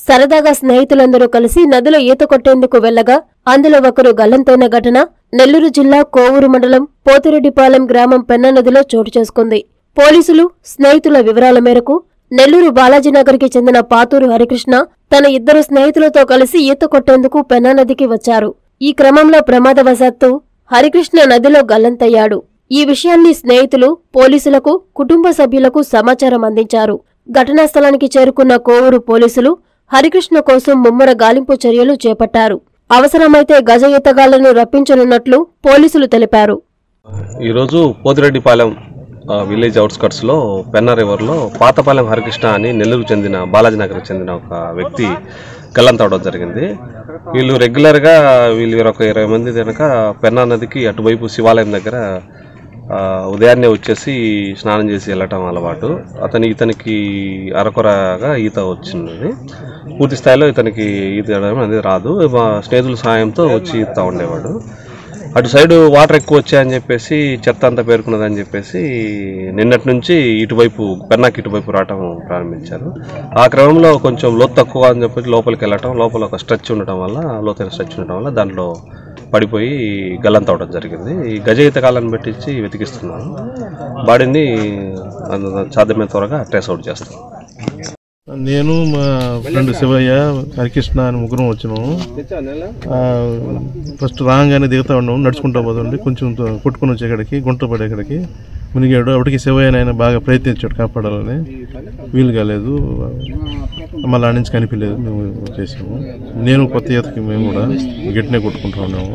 సరదాగా స్నేహితులందరూ కలిసి నదిలో ఈత కొట్టేందుకు వెళ్లగా అందులో ఒకరు గల్లంతైన ఘటన నెల్లూరు జిల్లా కోవూరు మండలం పోతిరెడ్డిపాలెం గ్రామం పెన్న నదిలో చోటు చేసుకుంది పోలీసులు స్నేహితుల వివరాల మేరకు నెల్లూరు బాలాజీనగర్కి చెందిన పాతూరు హరికృష్ణ తన ఇద్దరు స్నేహితులతో కలిసి ఈత కొట్టేందుకు పెన్నా నదికి వచ్చారు ఈ క్రమంలో ప్రమాదవశాత్తు హరికృష్ణ నదిలో గల్లంతయ్యాడు ఈ విషయాన్ని స్నేహితులు పోలీసులకు కుటుంబ సభ్యులకు సమాచారం అందించారు ఘటనా స్థలానికి చేరుకున్న కోవూరు పోలీసులు హరికృష్ణ కోసం ముమ్మర గాలింపు చర్యలు చేపట్టారు అవసరమైతే గజ ఈతగాళ్లను రప్పించనున్నట్లు పోలీసులు తెలిపారు ఈరోజు పోతిరెడ్డిపాలెం ఆ, విలేజ్ అవుట్స్కట్స్లో పెన్నా రివర్లో పాతపాలెం హరికృష్ణ అని నెల్లూరు చెందిన బాలాజీనగర్కి చెందిన ఒక వ్యక్తి గల్లంతవడం జరిగింది వీళ్ళు రెగ్యులర్గా వీళ్ళు ఒక ఇరవై మంది కనుక పెన్నా నదికి అటువైపు శివాలయం దగ్గర ఆ, ఉదయాన్నే వచ్చేసి స్నానం చేసి వెళ్ళటం అలవాటు అతని ఇతనికి అరకొరగా ఈత వచ్చింది పూర్తి స్థాయిలో ఇతనికి ఈత వేయడం అనేది రాదు మా స్నేహితుల సాయంతో వచ్చి ఈత ఉండేవాడు అటు సైడ్ వాటర్ ఎక్కువ వచ్చాయని చెప్పేసి చెత్త అంతా పేరుకున్నదని చెప్పేసి నిన్నటి నుంచి ఇటువైపు పెన్నాకి ఇటువైపు రావటం ప్రారంభించారు ఆ క్రమంలో కొంచెం లోతు తక్కువ అని చెప్పి లోపలికి వెళ్ళటం లోపల ఒక స్ట్రెచ్ ఉండటం వల్ల లోతైన స్ట్రెచ్ ఉండటం వల్ల దాంట్లో పడిపోయి గల్లంత అవడం జరిగింది ఈ గజ ఈతకాలను పెట్టించి వెతికిస్తున్నాను బాడీని అంద- సాధ్యమైన త్వరగా ట్రేస్ అవుట్ చేస్తాం నేను మా ఫ్రెండ్ శివయ్య హరికృష్ణ అని ముగ్గురం వచ్చినాము ఆ, ఫస్ట్ రాగానే దిగుతా ఉన్నాము నడుచుకుంటా పోతుండే కొంచెం తో- కొట్టుకుని వచ్చే కాడికి గుంట పడే కాడికి మునిగాడు అప్పటికి శివయ్య ఆయన బాగా ప్రయత్నించాడు కాపాడాలని వీలు కాలేదు మళ్ళీ ఆడ నుంచి కనిపించలేదు మేము చేసాము నేను కొత్త ఈతకి మేము కూడా గట్టినే కొట్టుకుంటా ఉన్నాము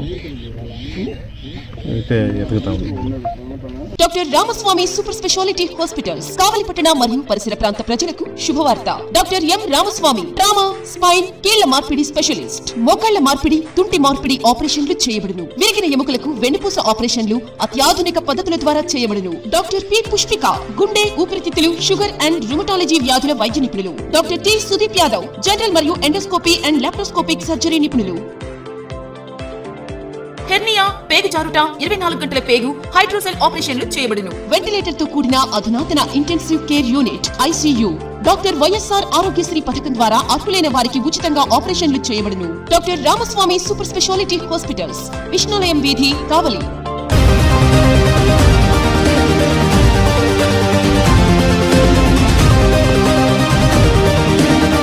అయితే ఎతుకుతాము doctor Ramaswamy super speciality hospitals కావలిపట్టణ మరియు పరిసర ప్రాంత ప్రజలకు శుభవార్త doctor M Ramaswamy trauma spine కీళ్ల మార్పిడి స్పెషలిస్ట్ మోకాళ్ల మార్పిడి తుంటి మార్పిడి ఆపరేషన్లు చేయబడును విరిగిన ఎముకలకు వెన్నుపూస ఆపరేషన్లు అత్యాధునిక పద్ధతుల ద్వారా చేయబడును డాక్టర్ పి పుష్పిక గుండె ఊపిరితిత్తులు షుగర్ అండ్ రుమటాలజీ వ్యాధుల వైద్య నిపుణులు doctor T Sudeep Yadav general మరియు ఎండోస్కోపీ అండ్ లాప్రోస్కోపిక్ సర్జరీ నిపుణులు హెర్నియా పేగు జారుట ఇరవై నాలుగు గంటల పేగు హైడ్రోసెల్ ఆపరేషన్లు చేయబడును వెంటిలేటర్ తో కూడిన అధునాతన intensive care unit ICU doctor YSR Aarogyasri పథకం ద్వారా అర్హులైన వారికి ఉచితంగా ఆపరేషన్లు చేయబడును doctor Ramaswamy super speciality hospitals Vishnulayam వీధి కావలి